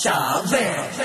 చావే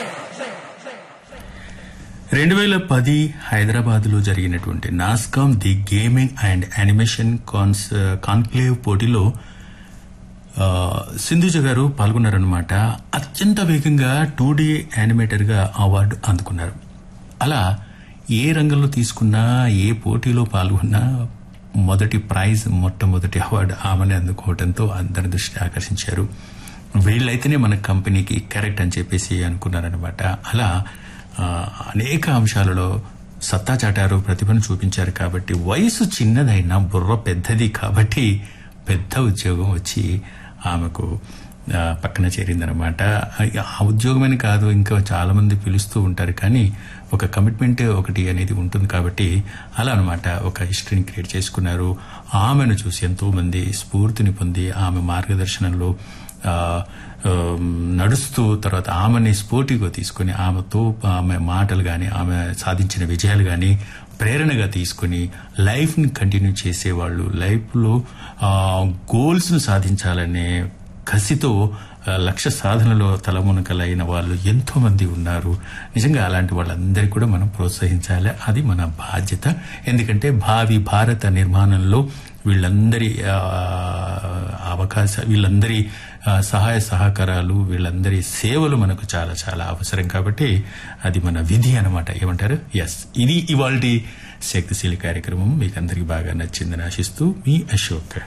రెండు వేల పది హైదరాబాద్ లో జరిగినటువంటి NASSCOM the gaming and animation cons conclave పోటీలో ఆ, సింధుజ గారు పాల్గొన్నారనమాట అత్యంత వేగంగా టూ డి యానిమేటర్ గా అవార్డు అందుకున్నారు అలా ఏ రంగంలో తీసుకున్నా ఏ పోటీలో పాల్గొన్నా మొదటి ప్రైజ్ మొట్టమొదటి అవార్డు ఆమెనే అందుకోవడంతో అందరి దృష్టి ఆకర్షించారు వీళ్ళైతేనే మన కంపెనీకి కరెక్ట్ అని చెప్పేసి అనుకున్నారనమాట అలా ఆ, అనేక అంశాలలో సత్తా చాటారు ప్రతిభను చూపించారు కాబట్టి వయసు చిన్నదైనా బుర్ర పెద్దది కాబట్టి పెద్ద ఉద్యోగం వచ్చి ఆమెకు ఆ, పక్కన చేరిందనమాట ఆ ఉద్యోగమని కాదు ఇంకా చాలా మంది పిలుస్తూ ఉంటారు కానీ ఒక కమిట్మెంట్ ఒకటి అనేది ఉంటుంది కాబట్టి అలా అనమాట ఒక హిస్టరీని క్రియేట్ చేసుకున్నారు ఆమెను చూసి ఎంతో మంది స్ఫూర్తిని పొంది ఆమె మార్గదర్శనంలో ఆ, ఆ, నడుస్తూ తర్వాత ఆమెని స్ఫూర్తిగా తీసుకుని ఆమెతో ఆమె మాటలు గాని ఆమె సాధించిన విజయాలు గాని ప్రేరణగా తీసుకుని లైఫ్ ని కంటిన్యూ చేసేవాళ్ళు లైఫ్ లో గోల్స్ ను సాధించాలనే కసితో ఆ, లక్ష్య సాధనలో తలమునకలైన వాళ్ళు ఎంతో మంది ఉన్నారు నిజంగా అలాంటి వాళ్ళందరికీ కూడా మనం ప్రోత్సహించాలి అది మన బాధ్యత ఎందుకంటే భావి భారత నిర్మాణంలో వీళ్ళందరి ఆ, అవకాశ వీళ్ళందరి ఆ, సహాయ సహకారాలు వీళ్ళందరి సేవలు మనకు చాలా చాలా అవసరం కాబట్టి అది మన విధి అనమాట ఏమంటారు ఎస్ ఇది ఇవాళ శక్తిశీలి కార్యక్రమం మీకు అందరికి బాగా నచ్చిందని ఆశిస్తూ మీ అశోక్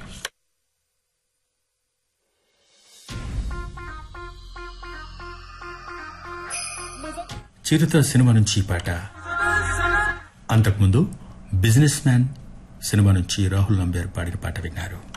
చిరుత సినిమా నుంచి ఈ పాట అంతకుముందు బిజినెస్ మ్యాన్ సినిమా నుంచి రాహుల్ నంబేర్ పాడిన పాట విన్నారు